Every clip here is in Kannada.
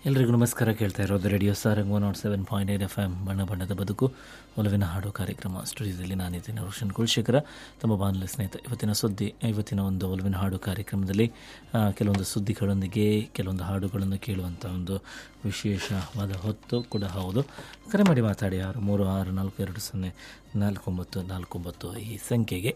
ಎಲ್ರಿಗೂ ನಮಸ್ಕಾರ ಕೇಳ್ತಾ ಇರೋದು radio Sarang one naught seven point eight F M ಬಣ್ಣ ಬಣ್ಣದ ಬದುಕು ಒಲವಿನ ಹಾಡು ಕಾರ್ಯಕ್ರಮ ಸ್ಟುಡಿಯೋದಲ್ಲಿ ನಾನಿದ್ದೇನೆ ರೋಷನ್ ಕುಲಶೇಖರ ತಮ್ಮ ಬಾನುಲಿ ಸ್ನೇಹಿತ ಇವತ್ತಿನ ಸುದ್ದಿ ಇವತ್ತಿನ ಒಂದು ಒಲವಿನ ಹಾಡು ಕಾರ್ಯಕ್ರಮದಲ್ಲಿ ಆ, ಕೆಲವೊಂದು ಸುದ್ದಿಗಳೊಂದಿಗೆ ಕೆಲವೊಂದು ಹಾಡುಗಳನ್ನು ಕೇಳುವಂಥ ಒಂದು ವಿಶೇಷವಾದ ಹೊತ್ತು ಕೂಡ ಹೌದು ಕರೆ ಮಾಡಿ ಮಾತಾಡಿ ಆರು ಮೂರು ಆರು ನಾಲ್ಕು ಎರಡು ಸೊನ್ನೆ ನಾಲ್ಕು ಒಂಬತ್ತು ನಾಲ್ಕು ಒಂಬತ್ತು ಈ ಸಂಖ್ಯೆಗೆ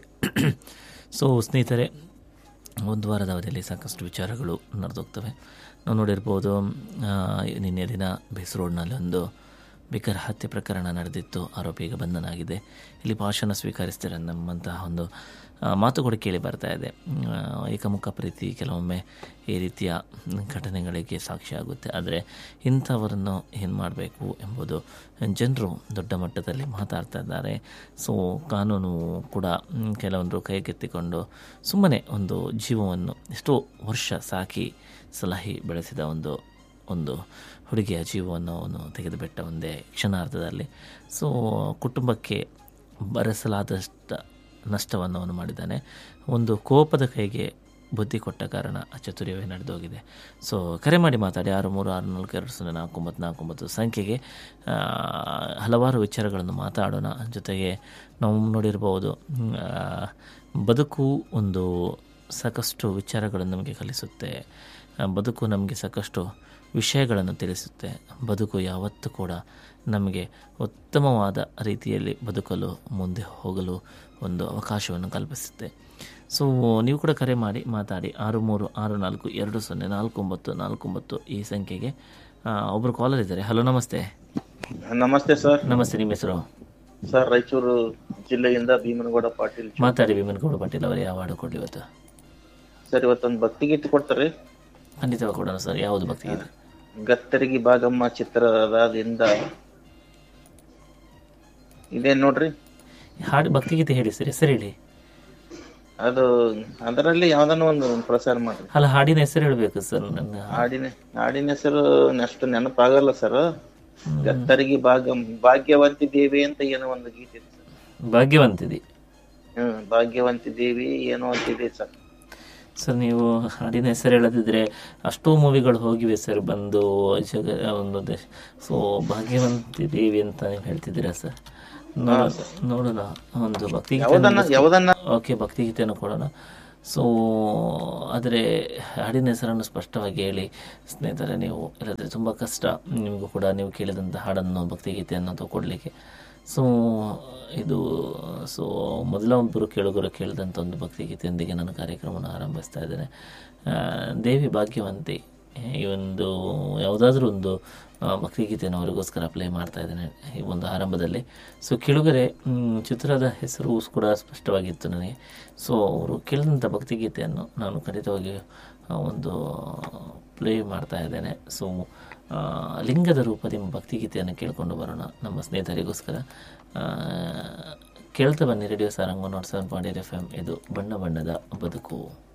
ಸೊ ಸ್ನೇಹಿತರೆ ಒಂದು ವಾರದ ಅವಧಿಯಲ್ಲಿ ಸಾಕಷ್ಟು ವಿಚಾರಗಳು ನಡೆದೋಗ್ತವೆ ನಾವು ನೋಡಿರ್ಬೋದು ಆ, ನಿನ್ನೆ ದಿನ ಬೇಸ್ ರೋಡ್ನಲ್ಲಿ ಒಂದು ಭೀಕರ ಹತ್ಯೆ ಪ್ರಕರಣ ನಡೆದಿತ್ತು ಆರೋಪಿ ಈಗ ಬಂಧನಾಗಿದೆ ಇಲ್ಲಿ ಭಾಷಣ ಸ್ವೀಕರಿಸ್ತಾರೆ ನಮ್ಮಂತಹ ಒಂದು ಆ, ಮಾತುಗಳು ಕೇಳಿ ಬರ್ತಾ ಇದೆ ಆ, ಏಕಮುಖ ಪ್ರೀತಿ ಕೆಲವೊಮ್ಮೆ ಈ ರೀತಿಯ ಘಟನೆಗಳಿಗೆ ಸಾಕ್ಷಿ ಆಗುತ್ತೆ ಆದರೆ ಇಂಥವರನ್ನು ಏನು ಮಾಡಬೇಕು ಎಂಬುದು ಜನರು ದೊಡ್ಡ ಮಟ್ಟದಲ್ಲಿ ಮಾತಾಡ್ತಾ ಇದ್ದಾರೆ ಸೊ ಕಾನೂನು ಕೂಡ ಮ್, ಕೆಲವೊಂದು ಕೈಗೆತ್ತಿಕೊಂಡು ಸುಮ್ಮನೆ ಒಂದು ಜೀವವನ್ನು ಎಷ್ಟೋ ವರ್ಷ ಸಾಕಿ ಸಲಹಿ ಬೆಳೆಸಿದ ಒಂದು ಒಂದು ಹುಡುಗಿಯ ಜೀವವನ್ನು ಅವನು ತೆಗೆದುಬಿಟ್ಟ ಒಂದೇ ಕ್ಷಣಾರ್ಧದಲ್ಲಿ ಸೊ ಕುಟುಂಬಕ್ಕೆ ಬರೆಸಲಾದಷ್ಟು ನಷ್ಟವನ್ನು ಅವನು ಮಾಡಿದ್ದಾನೆ ಒಂದು ಕೋಪದ ಕೈಗೆ ಬುದ್ಧಿ ಕೊಟ್ಟ ಕಾರಣ ಆ ಚತುರ್ಯವೇ ನಡೆದೋಗಿದೆ ಸೊ ಕರೆ ಮಾಡಿ ಮಾತಾಡಿ ಆರು ಮೂರು ಆರು ನಾಲ್ಕು ಎರಡು ಸೊನ್ನೆ ನಾಲ್ಕು ಒಂಬತ್ತು ನಾಲ್ಕು ಒಂಬತ್ತು ಸಂಖ್ಯೆಗೆ ಆ, ಹಲವಾರು ವಿಚಾರಗಳನ್ನು ಮಾತಾಡೋಣ ಜೊತೆಗೆ ನಾವು ನೋಡಿರ್ಬೋದು ಮ್, ಆ, ಬದುಕು ಒಂದು ಸಾಕಷ್ಟು ವಿಚಾರಗಳನ್ನು ನಮಗೆ ಕಲಿಸುತ್ತೆ ಆ, ಬದುಕು ನಮಗೆ ಸಾಕಷ್ಟು ವಿಷಯಗಳನ್ನು ತಿಳಿಸುತ್ತೆ ಬದುಕು ಯಾವತ್ತೂ ಕೂಡ ನಮಗೆ ಉತ್ತಮವಾದ ರೀತಿಯಲ್ಲಿ ಬದುಕಲು ಮುಂದೆ ಹೋಗಲು ಒಂದು ಅವಕಾಶವನ್ನು ಕಲ್ಪಿಸುತ್ತೆ ಸೊ ನೀವು ಕೂಡ ಕರೆ ಮಾಡಿ ಮಾತಾಡಿ ಆರು ಮೂರು ಆರು ನಾಲ್ಕು ಎರಡು ಸೊನ್ನೆ ನಾಲ್ಕು ಒಂಬತ್ತು ನಾಲ್ಕು ಒಂಬತ್ತು ಈ ಸಂಖ್ಯೆಗೆ ಆ, ಒಬ್ಬರು ಕಾಲರ್ ಇದ್ದಾರೆ ಹಲೋ ನಮಸ್ತೆ ನಮಸ್ತೆ ಸರ್ ನಮಸ್ತೆ ನಿಮ್ಮ ಹೆಸರು ಸರ್ ರಾಯಚೂರು ಜಿಲ್ಲೆಯಿಂದ ಭೀಮನಗೌಡ ಪಾಟೀಲ್ ಮಾತಾಡಿ ಭೀಮನಗೌಡ ಪಾಟೀಲ್ ಅವರು ಯಾವ ಹಾಡು ಕೊಡಲಿ ಇವತ್ತು ಸರ್ ಇವತ್ತೊಂದು ಭಕ್ತಿಗೀತೆ ಕೊಡ್ತಾರೆ ಖಂಡಿತವಾಗಿ ಕೊಡೋಣ ಸರ್ ಯಾವುದು ಭಕ್ತಿ ಇದೆ ಗತ್ತರಿಗೆ ಭಾಗಮ್ಮ ಚಿತ್ರದಿಂದ ಇದೇನ್ ನೋಡ್ರಿ ಹಾಡು ಭಕ್ತಿಗೀತೆ ಹೇಳಿ ಸರ್ ಹೆಸರು ಹೇಳಿ ಅದು ಅದರಲ್ಲಿ ಯಾವ್ದಾನ ಒಂದು ಪ್ರಸಾರ ಮಾಡ್ರಿ ಅಲ್ಲ ಹಾಡಿನ ಹೆಸರು ಹೇಳಬೇಕು ಸರ್ ನನ್ನ ಹಾಡಿನ ಹಾಡಿನ ಹೆಸರು ಅಷ್ಟು ನೆನಪಾಗಲ್ಲ ಸರ್ ಗತ್ತರಿಗೆ ಭಾಗ ಭಾಗ್ಯವಂತಿ ದೇವಿ ಅಂತ ಏನೋ ಒಂದು ಗೀತೆ ಇದೆ ಸರ್ ಭಾಗ್ಯವಂತಿದೆ ಹ್ಮ್ ಭಾಗ್ಯವಂತಿ ದೇವಿ ಏನೋ ಅಂತಿದೆ ಸರ್ ಸರ್ ನೀವು ಹಾಡಿನ ಹೆಸರು ಹೇಳದಿದ್ರೆ ಅಷ್ಟೋ ಮೂವಿಗಳು ಹೋಗಿವೆ ಸರ್ ಬಂದು ಜಗ ಒಂದು ದೇಶ ಸೊ ಭಾಗ್ಯವಂತಿ ದೇವಿ ಅಂತ ನೀವು ಹೇಳ್ತಿದ್ದೀರಾ ಸರ್ ನೋಡೋಣ ನೋಡೋಣ ಒಂದು ಭಕ್ತಿಗೀತೆ ಯಾವ್ದನ್ನ ಯಾವ್ದನ್ನ ಓಕೆ ಭಕ್ತಿಗೀತೆಯನ್ನು ಕೊಡೋಣ ಸೊ ಆದರೆ ಹಾಡಿನ ಹೆಸರನ್ನು ಸ್ಪಷ್ಟವಾಗಿ ಹೇಳಿ ಸ್ನೇಹಿತರೆ ನೀವು ಇಲ್ಲದ್ರೆ ತುಂಬ ಕಷ್ಟ ನಿಮಗೂ ಕೂಡ ನೀವು ಕೇಳಿದಂಥ ಹಾಡನ್ನು ಭಕ್ತಿಗೀತೆಯನ್ನು ತಗೊಳ್ಲಿಕ್ಕೆ ಸೊ ಇದು ಸೊ ಮೊದಲ ಒಬ್ಬರು ಕೇಳುಗರು ಕೇಳಿದಂಥ ಒಂದು ಭಕ್ತಿಗೀತೆಯೊಂದಿಗೆ ನಾನು ಕಾರ್ಯಕ್ರಮವನ್ನು ಆರಂಭಿಸ್ತಾ ಇದ್ದೇನೆ ಆ, ದೇವಿ ಭಾಗ್ಯವಂತಿ ಈ ಒಂದು ಯಾವುದಾದ್ರೂ ಒಂದು ಆ, ಭಕ್ತಿಗೀತೆಯನ್ನು ಅವರಿಗೋಸ್ಕರ ಪ್ಲೇ ಮಾಡ್ತಾ ಇದ್ದೇನೆ ಈ ಒಂದು ಆರಂಭದಲ್ಲಿ ಸೊ ಕೆಳಗರೆ ಮ್, ಚಿತ್ರದ ಹೆಸರು ಕೂಡ ಸ್ಪಷ್ಟವಾಗಿತ್ತು ನನಗೆ ಸೊ ಅವರು ಕೇಳಿದಂಥ ಭಕ್ತಿಗೀತೆಯನ್ನು ನಾನು ಖಂಡಿತವಾಗಿ ಆ, ಒಂದು ಪ್ಲೇ ಮಾಡ್ತಾ ಇದ್ದೇನೆ ಸೊ ಆ, ಲಿಂಗದ ರೂಪದ ಭಕ್ತಿಗೀತೆಯನ್ನು ಕೇಳಿಕೊಂಡು ಬರೋಣ ನಮ್ಮ ಸ್ನೇಹಿತರಿಗೋಸ್ಕರ ಆ, ಕೇಳ್ತಾ ಬನ್ನಿ radio Sarang one naught seven point eight F M ಇದು ಬಣ್ಣ ಬಣ್ಣದ ಬದುಕು